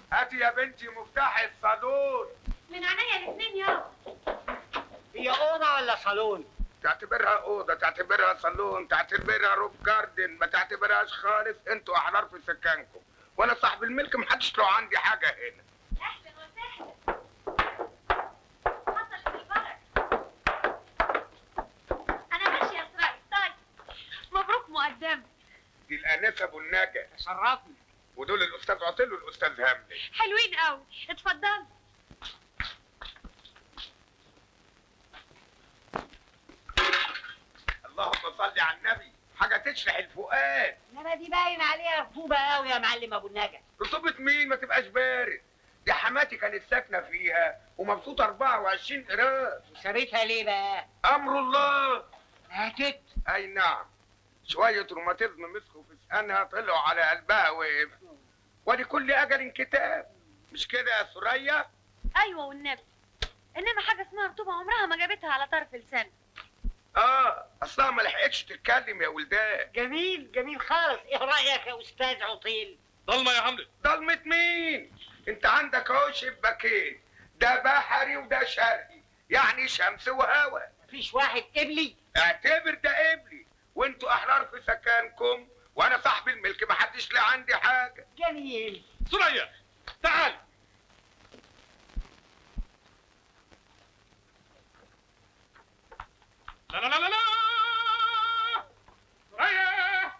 هاتي يا بنتي مفتاح الصالون من عينيا الاثنين يابا هي اوضه ولا صالون تعتبرها اوضه تعتبرها صالون تعتبرها روب جاردن ما تعتبرهاش خالص انتوا احرار في سكانكم وانا صاحب الملك محدش له عندي حاجه هنا اهلا وسهلا حصل البركه انا ماشيه يا اسراء طيب مبروك مقدم دي الانسه ابو النجا شرفني ودول الاستاذ عطيل والاستاذ هملي حلوين قوي اتفضل اللهم صل على النبي حاجه تشرح الفؤاد انما دي باين عليها رطوبه قوي يا معلم ابو النجا رطوبه مين ما تبقاش بارد دي حماتي كانت ساكنه فيها ومبسوطه 24 قراط وسابتها ليه بقى امر الله ماتت اي نعم شويه روماتيزم مسكوا في سنانها طلعوا على قلبها وقف ولكل اجل كتاب مش كده يا ثريا ايوه والنبي انما حاجه اسمها رطوبه عمرها ما جابتها على طرف لسان اه اصلها ما لحقتش تتكلم يا ولدان جميل جميل خالص ايه رايك يا استاذ عطيل ضلمه يا حمله ضلمة مين انت عندك اهو شباكين ده بحري وده شرقي يعني شمس وهوا مفيش واحد قبلي اعتبر ده قبلي وانتوا احرار في سكانكم وانا صاحب الملك محدش له عندي حاجه جميل ثريا تعال لا لا لا لا لا ثريا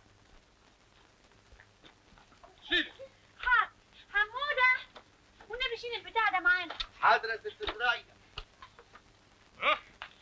شيل حاضر حموده والنبي شيل البتاع ده معانا حاضر يا ست ثريا ها؟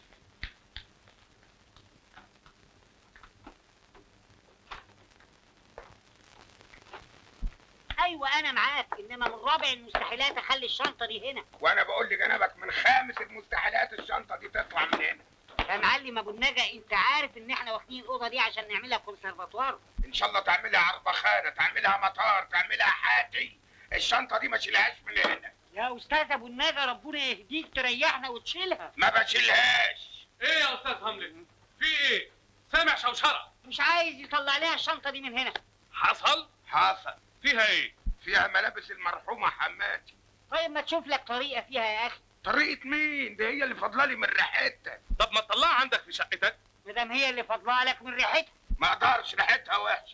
ايوه انا معاك انما من رابع المستحيلات اخلي الشنطه دي هنا وانا بقول لجنابك من خامس المستحيلات الشنطه دي تطلع من هنا يا معلم ابو النجا انت عارف ان احنا واخدين الاوضه دي عشان نعملها كونسرفاتوار ان شاء الله تعملها عربخانه تعملها مطار تعملها حاتي الشنطه دي ما شيلهاش من هنا يا استاذ ابو النجا ربنا يهديك تريحنا وتشيلها ما بشيلهاش ايه يا استاذ هملت في ايه سامع شوشره مش عايز يطلع لها الشنطه دي من هنا حصل حاصل فيها ايه فيها ملابس المرحومه حماتي طيب ما تشوف لك طريقه فيها يا اخي طريقه مين دي هي اللي فاضله لي من ريحتها طب ما تطلعها عندك في شقتك ما دام هي اللي فاضله لك من ريحتها ما اقدرش ريحتها وحشه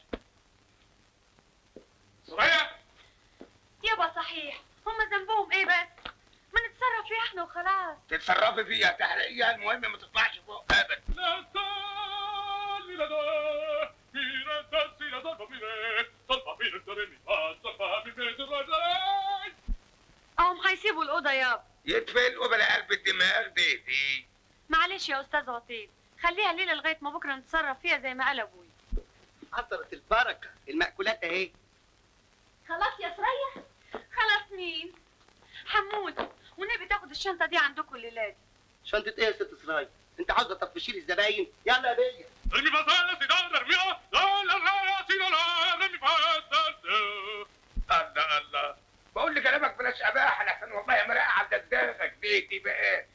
ثريا يابا صحيح هم ذنبهم ايه بس ما نتصرف فيها احنا وخلاص تتصرفي فيها تحرقيها المهم ما تطلعش فوق ابدا لا سالي لا دا فينا تنسي لا صلفا فينا صلفا فينا ترني صلفا فينا ترني اهم هيسيبوا الاوضه يابا يتفلقوا بلا قلب الدماغ دي دي معلش يا استاذ وطيب خليها الليله لغايه ما بكره نتصرف فيها زي ما قال ابوي حضرت البركه المأكولات اهي خلاص يا ثريا خلاص مين حمود والنبي تاخد الشنطه دي عندكم الليله دي شنطه ايه يا ست سراي انت عاوزه تطفشي لي الزباين يلا يا بيه رمي فاسالة سيدان رميها لا لا لا سيدان لا رمي فاسالة الله الله بقول لك كلامك بلاش اباحه لحسن والله مرقع على دماغك بيتي بقى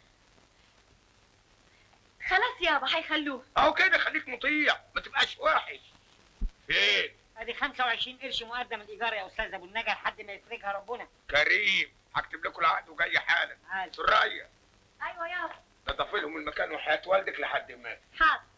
خلاص يابا هيخلوها اهو كده خليك مطيع ما تبقاش وحش فين ادي 25 قرش مقدم الايجار يا استاذ ابو النجا لحد ما يفرجها ربنا كريم هكتب لكم العقد وجاي حالا عال. سرايا ايوه يابا نضف لهم المكان وحياه والدك لحد ما حاضر